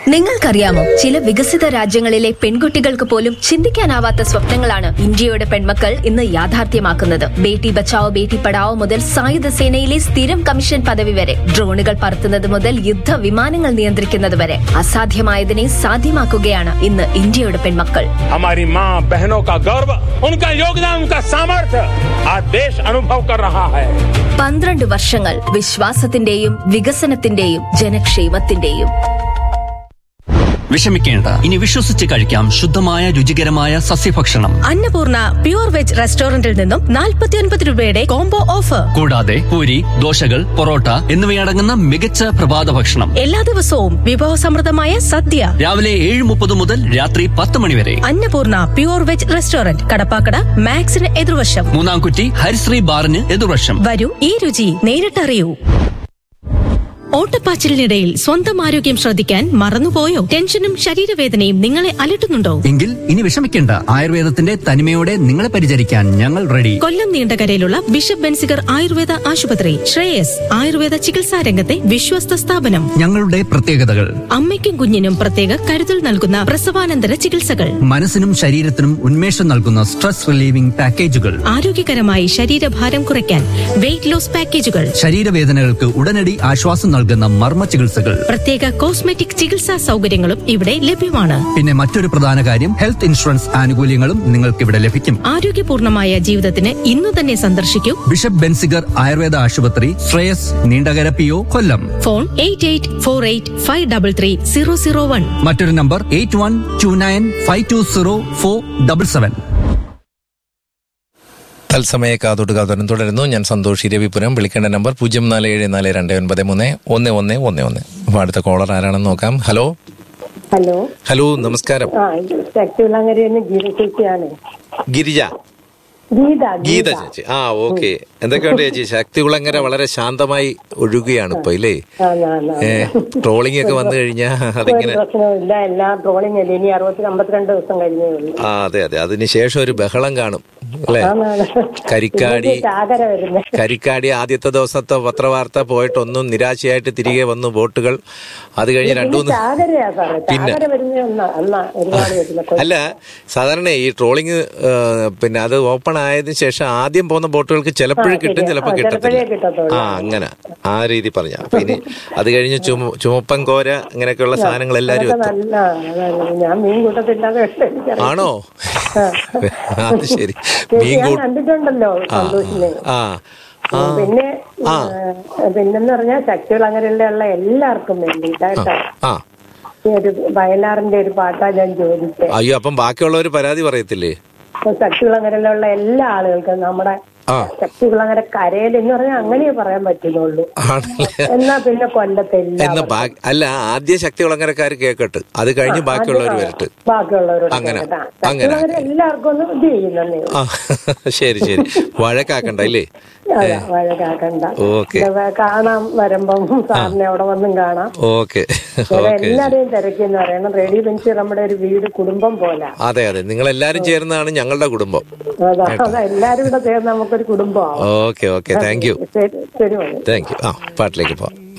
നിങ്ങൾക്കറിയാമോ ചില വികസിത രാജ്യങ്ങളിലെ പെൺകുട്ടികൾക്ക് പോലും ചിന്തിക്കാനാവാത്ത സ്വപ്നങ്ങളാണ് ഇന്ത്യയുടെ പെൺമക്കൾ ഇന്ന് യാഥാർത്ഥ്യമാക്കുന്നത് ബേട്ടി ബച്ചാവോ ബേട്ടി പഠാവോ മുതൽ സായുധ സേനയിലെ സ്ഥിരം കമ്മീഷൻ പദവി വരെ ഡ്രോണുകൾ പറത്തുന്നത് മുതൽ യുദ്ധ വിമാനങ്ങൾ നിയന്ത്രിക്കുന്നത് വരെ അസാധ്യമായതിനെ സാധ്യമാക്കുകയാണ് ഇന്ന് ഇന്ത്യയുടെ പെൺമക്കൾ हमारी माँ बहनों का गौरव उनका योगदान उनका सामर्थ्य आज देश अनुभव कर रहा है പന്ത്രണ്ട് വർഷങ്ങൾ വിശ്വാസത്തിന്റെയും വികസനത്തിന്റെയും ജനക്ഷേമത്തിന്റെയും വിഷമിക്കേണ്ട ഇനി വിശ്വസിച്ച് കഴിക്കാം ശുദ്ധമായ രുചികരമായ സസ്യഭക്ഷണം അന്നപൂർണ പ്യൂർ വെജ് റെസ്റ്റോറന്റിൽ നിന്നും 49 രൂപയുടെ കോംബോ ഓഫർ കൂടാതെ പൂരി ദോശകൾ പൊറോട്ട എന്നിവയടങ്ങുന്ന മികച്ച പ്രഭാത ഭക്ഷണം എല്ലാ ദിവസവും വിഭവസമൃദ്ധമായ സദ്യ രാവിലെ ഏഴ് മുപ്പത് മുതൽ രാത്രി പത്ത് മണി വരെ Annapoorna pure veg restaurant Kadappakada മാക്സിന് എതിർവശം മൂന്നാം കുറ്റി ഹരിശ്രീ ബാറിന് എതിർവശം വരൂ ഈ രുചി നേരിട്ടറിയൂ ഓട്ടപ്പാച്ചിലിനിടയിൽ സ്വന്തം ആരോഗ്യം ശ്രദ്ധിക്കാൻ മറന്നുപോയോ ടെൻഷനും ശരീരവേദനയും നിങ്ങളെ അലട്ടുന്നുണ്ടോ എങ്കിൽ ഇനി വിഷമിക്കേണ്ട ആയുർവേദത്തിന്റെ തനിമയോടെ നിങ്ങളെ പരിചരിക്കാൻ ഞങ്ങൾ റെഡി കൊല്ലം നീണ്ടകരയിലുള്ള ബിഷപ്പ് ബെൻസിഗർ ആയുർവേദ ആശുപത്രി ശ്രേയസ് ആയുർവേദ ചികിത്സാ രംഗത്തെ വിശ്വസ്ത സ്ഥാപനം ഞങ്ങളുടെ പ്രത്യേകതകൾ അമ്മയ്ക്കും കുഞ്ഞിനും പ്രത്യേക കരുതൽ നൽകുന്ന പ്രസവാനന്തര ചികിത്സകൾ മനസ്സിനും ശരീരത്തിനും ഉന്മേഷം നൽകുന്ന സ്ട്രെസ് റിലീവിംഗ് പാക്കേജുകൾ ആരോഗ്യകരമായി ശരീരഭാരം കുറയ്ക്കാൻ വെയിറ്റ് ലോസ് പാക്കേജുകൾ ശരീരവേദനകൾക്ക് ഉടനടി ആശ്വാസം നൽകുന്ന മർമ്മ ചികിത്സകൾ പ്രത്യേക കോസ്മെറ്റിക് ചികിത്സാ സൗകര്യങ്ങളും ഇവിടെ ലഭ്യമാണ് പിന്നെ മറ്റൊരു പ്രധാന കാര്യം ഹെൽത്ത് ഇൻഷുറൻസ് ആനുകൂല്യങ്ങളും നിങ്ങൾക്ക് ഇവിടെ ലഭിക്കും ആരോഗ്യപൂർണമായ ജീവിതത്തിന് ഇന്നു തന്നെ സന്ദർശിക്കൂ ബിഷപ്പ് ബെൻസിഗർ ആയുർവേദ ആശുപത്രി Sreyas Neendakara P O Kollam phone eight eight four eight five double three zero zero one മറ്റൊരു number eight one two nine five two zero four double seven തത്സമയ കാതോട്ട് കാതോരം തുടരുന്നു ഞാൻ സന്തോഷ് രവിപുരം വിളിക്കേണ്ട നമ്പർ പൂജ്യം നാല് ഏഴ് നാല് രണ്ട് ഒൻപത് മൂന്ന് ഒന്ന് ഒന്ന് ഒന്ന് ഒന്ന് അപ്പൊ അടുത്ത കോളർ ആരാണെന്ന് നോക്കാം ഹലോ ഹലോ ഹലോ നമസ്കാരം ആ ശക്തിവിളങ്ങരയെന്ന് ഗീത ചേച്ചിയാണ് ഗിരിജ ഗീത ഗീത ചേച്ചി ആ ഓക്കെ എന്തൊക്കെയുണ്ട് ചേച്ചി ശക്തികുളങ്ങര വളരെ ശാന്തമായി ഒഴുകുകയാണ് ഇപ്പൊ ഇല്ലേ ഏ ട്രോളിംഗ് ഒക്കെ വന്നു കഴിഞ്ഞാ ഒരു അതിങ്ങനെ പ്രശ്നവും ഇല്ല എല്ലാം ട്രോളിംഗ് അല്ലേ ഇനി അറുപത്തി അമ്പത്തിരണ്ട് ദിവസം കഴിഞ്ഞേ ഉള്ളൂ ആ അതെ അതെ അതിന് ശേഷം ഒരു ബഹളം കാണും അല്ലേ ആണാണ്. കരിക്കാടി ഇതിലേക്ക് ചാകര വരുന്നത് കരിക്കാടി ആദ്യത്തെ ദിവസത്തെ പത്രവാർത്ത പോയിട്ടൊന്നും നിരാശയായിട്ട് തിരികെ വന്നു വോട്ടുകൾ അത് കഴിഞ്ഞ് രണ്ടു മൂന്ന് ചാകരയാ സാറേ പിന്നെ? ചാകര വരുന്ന ഒന്നാ അന്നാ ഒരുപാട് വരുന്നത് അല്ല സാധാരണ ഈ ട്രോളിങ് പിന്നെ അത് ഓപ്പൺ ആയതിനു ശേഷം ആദ്യം പോകുന്ന ബോട്ടുകൾക്ക് ചിലപ്പോഴും ആ, കിട്ടും ശരിയാ. ചിലപ്പോൾ ആ, കിട്ടത്തില്ല ചിലപ്പോഴേ കിട്ടത്തുള്ളൂ. ആ അങ്ങനെ ആ രീതി പറഞ്ഞ അപ്പൊ ഇനി അത് കഴിഞ്ഞ് ചുമ ചുമപ്പൻ കോര അങ്ങനെയൊക്കെയുള്ള സാധനങ്ങൾ എല്ലാരും അതൊക്കെ എത്തും നല്ല അതാണ്. ഞാൻ മീൻ കൂട്ടത്തില്ലാതെ എനിക്കറിയാം. ആണോ ആ. അത് ശരി ചേച്ചി, മീൻ ഞാൻ കൂട്ട് കണ്ടിട്ടുണ്ടല്ലോ ആ സന്തോഷിനെ ആ ആ പിന്നെ ആ. ഏഹ്, പിന്നെന്ന് പറഞ്ഞാൽ ശക്തിവിളങ്ങരയിലുള്ള എല്ലാവർക്കും വേണ്ടിയിട്ടായിട്ടോ ആ ഈ ഒരു വയലാറിന്റെ ഒരു പാട്ടാ ഞാൻ ചോദിച്ചത് അയ്യോ അപ്പം ബാക്കിയുള്ളവർ പരാതി പറയത്തില്ലേ അപ്പൊ ശക്തികുളങ്ങരയിലുള്ള എല്ലാ ആളുകൾക്കും നമ്മുടെ ആ ശക്തികുളങ്ങര കരയിൽ എന്ന് പറഞ്ഞാൽ അങ്ങനെ പറയാൻ പറ്റുന്നുള്ളൂ ആണല്ലേ എന്നാ പിന്നെ കൊല്ലത്തെല്ലാം എന്നാ ബാ- അല്ല ആദ്യ ശക്തി കുളങ്ങരക്കാർ കേക്കട്ട് അത് കഴിഞ്ഞ് ബാക്കിയുള്ളവർ വരട്ട് ബാക്കിയുള്ളവരോട് അങ്ങനെ, കേട്ടാ. അങ്ങനെ. ശക്തികുളങ്ങര എല്ലാവർക്കും ഒന്ന് ഇത് ചെയ്യുന്നേ ആ ശരി ശരി വഴക്കാക്കണ്ട ഇല്ലേ അതാ വഴക്കാക്കണ്ട ഓക്കെ ഇത് കാണാൻ വരുമ്പം സാറിനെ അവിടെ വന്നും കാണാം ഓക്കെ ഇവിടെ ഓക്കെ എല്ലാരെയും തിരക്കിന്ന് പറയണം റേഡിയോ ബെഞ്ച് നമ്മുടെ ഒരു വീട് കുടുംബം പോലെ അതെ അതെ നിങ്ങൾ എല്ലാരും ചേർന്നാണ് ഞങ്ങളുടെ കുടുംബം അതാ അതാ എല്ലാരും കൂടെ ചേർന്ന് നമുക്കൊരു കുടുംബമാവും ഓക്കെ ഓക്കെ താങ്ക് യു ശരി ശരി മോനെ. താങ്ക് യു ആ പാട്ടിലേക്ക് പോവാം